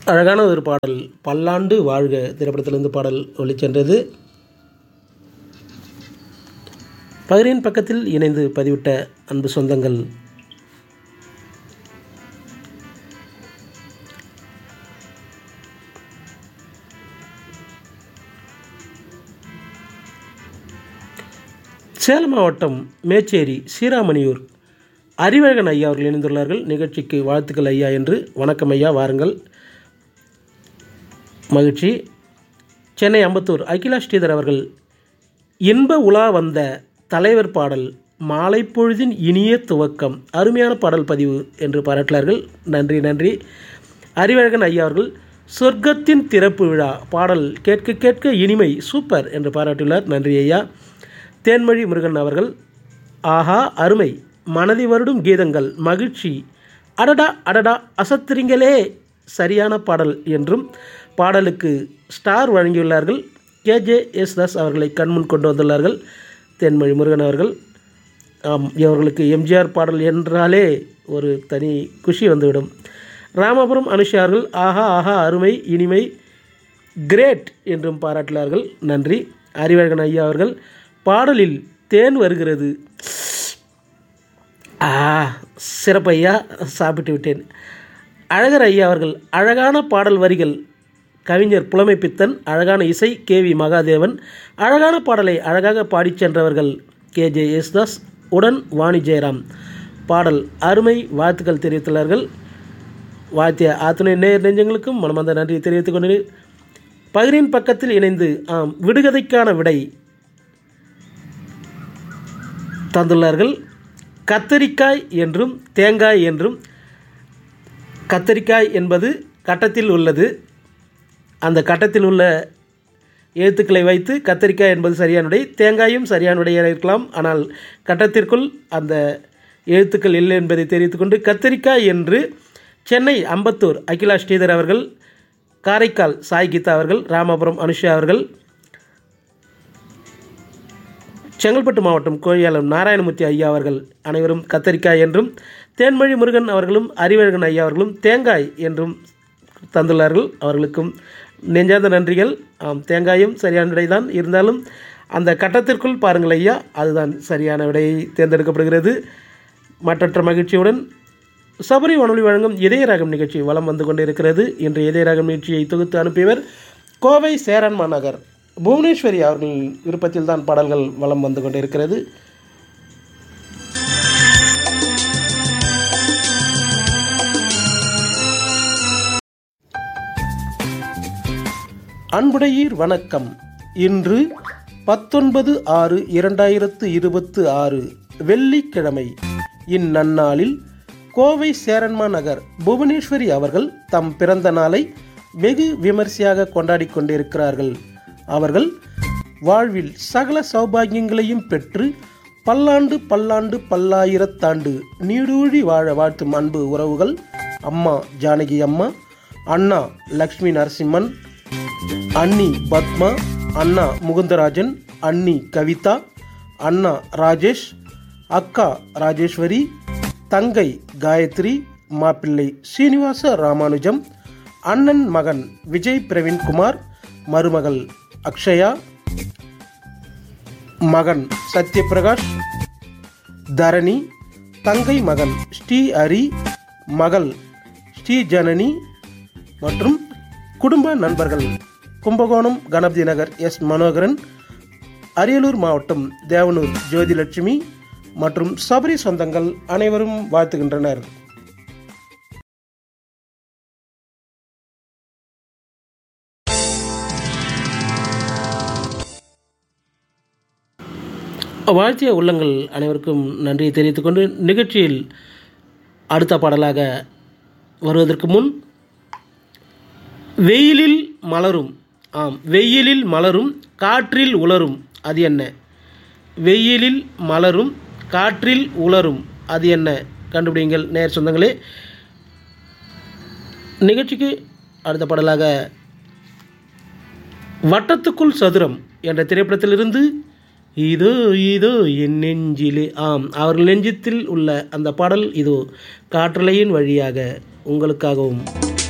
அழகான ஒரு பாடல் பல்லாண்டு வாழ்க திரைப்படத்திலிருந்து பாடல் ஒளிச்சென்றது பகிரின் பக்கத்தில் இணைந்து பதிவிட்ட அன்பு சொந்தங்கள் சேலம் மாவட்டம் மேச்சேரி சீராமணியூர் அறிவழகன் ஐயா அவர்கள் இணைந்துள்ளார்கள் நிகழ்ச்சிக்கு வாழ்த்துக்கள் ஐயா என்று வணக்கம் ஐயா வாருங்கள் மகிழ்ச்சி சென்னை அம்பத்தூர் அகிலா ஸ்ரீதர் அவர்கள் இன்ப உலா வந்த தலைவர் பாடல் மாலை பொழுதின் இனிய துவக்கம் அருமையான பாடல் பதிவு என்று பாராட்டினார்கள் நன்றி நன்றி அறிவழகன் ஐயா அவர்கள் சொர்க்கத்தின் திறப்பு விழா பாடல் கேட்க கேட்க இனிமை சூப்பர் என்று பாராட்டியுள்ளார் நன்றி ஐயா தேன்மொழி முருகன் அவர்கள் ஆஹா அருமை மனதி வருடும் கீதங்கள் மகிழ்ச்சி அடடா அடடா அசத்துறீங்களே சரியான பாடல் என்றும் பாடலுக்கு ஸ்டார் வழங்கியுள்ளார்கள் கேஜே எஸ் தாஸ் அவர்களை கண்முன் கொண்டு வந்துள்ளார்கள் தேன்மொழி முருகன் அவர்கள் ஆம் இவர்களுக்கு எம்ஜிஆர் பாடல் என்றாலே ஒரு தனி குஷி வந்துவிடும் ராமபுரம் அனுஷா அவர்கள் ஆஹா ஆஹா அருமை இனிமை கிரேட் என்றும் பாராட்டினார்கள் நன்றி அறிவழகன் ஐயா அவர்கள் பாடலில் தேன் வருகிறது ஆ சிறப்பையா சாப்பிட்டு விட்டேன் அழகர் ஐயா அவர்கள் அழகான பாடல் வரிகள் கவிஞர் புலமை பித்தன் அழகான இசை கே வி மகாதேவன் அழகான பாடலை அழகாக பாடிச் சென்றவர்கள் கே ஜே யேசுதாஸ் உடன் வாணி ஜெயராம் பாடல் அருமை வாழ்த்துக்கள் தெரிவித்துள்ளார்கள் வாழ்த்திய ஆத்துணை நேர் நெஞ்சங்களுக்கும் மனமார்ந்த நன்றியை தெரிவித்துக் கொண்டு பகிரின் பக்கத்தில் இணைந்து ஆம் விடுகதைக்கான விடை தந்துள்ளார்கள் கத்தரிக்காய் என்றும் தேங்காய் என்றும் கத்தரிக்காய் என்பது கட்டத்தில் உள்ளது அந்த கட்டத்தில் உள்ள எழுத்துக்களை வைத்து கத்தரிக்காய் என்பது சரியான விடை தேங்காயும் சரியான விடையாக இருக்கலாம் ஆனால் கட்டத்திற்குள் அந்த எழுத்துக்கள் இல்லை என்பதை தெரிவித்துக்கொண்டு கத்தரிக்காய் என்று சென்னை அம்பத்தூர் அகிலா ஸ்ரீதர் அவர்கள் காரைக்கால் சாய் கீதா அவர்கள் ராமபுரம் அனுஷா அவர்கள் செங்கல்பட்டு மாவட்டம் கோழியாளம் நாராயணமூர்த்தி ஐயா அவர்கள் அனைவரும் கத்தரிக்காய் என்றும் தேன்மொழி முருகன் அவர்களும் அறிவழகன் ஐயா அவர்களும் தேங்காய் என்றும் தந்துள்ளார்கள் அவர்களுக்கும் நெஞ்சார்ந்த நன்றிகள் ஆம் தேங்காயும் சரியான விடை தான் இருந்தாலும் அந்த கட்டத்திற்குள் பாருங்கள் ஐயா அதுதான் சரியான விடை தேர்ந்தெடுக்கப்படுகிறது மற்றற்ற மகிழ்ச்சியுடன் சபரி வானொலி வழங்கும் இதயராகம் நிகழ்ச்சி வலம் வந்து கொண்டிருக்கிறது இன்று இதயராகம் நிகழ்ச்சியை தொகுத்து அனுப்பியவர் கோவை சேரன் மாநகர் புவனேஸ்வரி அவர்கள் விருப்பத்தில் தான் பாடல்கள் வலம் வந்து கொண்டிருக்கிறது அன்புடையீர் வணக்கம் இன்று பத்தொன்பது ஆறு இரண்டாயிரத்து இருபத்து ஆறு வெள்ளிக்கிழமை இந்நன்னாளில் கோவை சேரன்மா நகர் புவனேஸ்வரி அவர்கள் தம் பிறந்த நாளை வெகு விமர்சையாக கொண்டாடி கொண்டிருக்கிறார்கள் அவர்கள் வாழ்வில் சகல சௌபாகியங்களையும் பெற்று பல்லாண்டு பல்லாண்டு பல்லாயிரத்தாண்டு நீடூழி வாழ வாழ்த்தும் அன்பு உறவுகள் அம்மா ஜானகி அம்மா அண்ணா லக்ஷ்மி நரசிம்மன் அண்ணி பத்மா அண்ணா முகுந்தராஜன் அண்ணி கவிதா அண்ணா ராஜேஷ் அக்கா ராஜேஸ்வரி தங்கை காயத்ரி மாப்பிள்ளை சீனிவாச ராமானுஜம் அண்ணன் மகன் விஜய் பிரவீன்குமார் மருமகள் அக்ஷயா மகன் சத்யபிரகாஷ் தரணி தங்கை மகன் ஸ்ரீ ஹரி மகள் ஸ்ரீ ஜனனி மற்றும் குடும்ப நண்பர்கள் கும்பகோணம் கணபதி நகர் எஸ் மனோகரன் அரியலூர் மாவட்டம் தேவனூர் ஜோதிலட்சுமி மற்றும் சபரி சொந்தங்கள் அனைவரும் வாழ்த்துகின்றனர் வாழ்த்திய உள்ளங்கள் அனைவருக்கும் நன்றியை தெரிவித்துக்கொண்டு நிகழ்ச்சியில் அடுத்த பாடலாக வருவதற்கு முன் வெயிலில் மலரும் ஆம் வெயிலில் மலரும் காற்றில் உலரும் அது என்ன வெயிலில் மலரும் காற்றில் உலரும் அது என்ன கண்டுபிடிங்கள் நேர் சொந்தங்களே நிகழ்ச்சிக்கு அடுத்த பாடலாக வட்டத்துக்குள் சதுரம் என்ற திரைப்படத்திலிருந்து இதோ இதோ என் நெஞ்சிலே ஆம் அவர்கள் நெஞ்சத்தில் உள்ள அந்த பாடல் இதோ காற்றலையின் வழியாக உங்களுக்காகவும்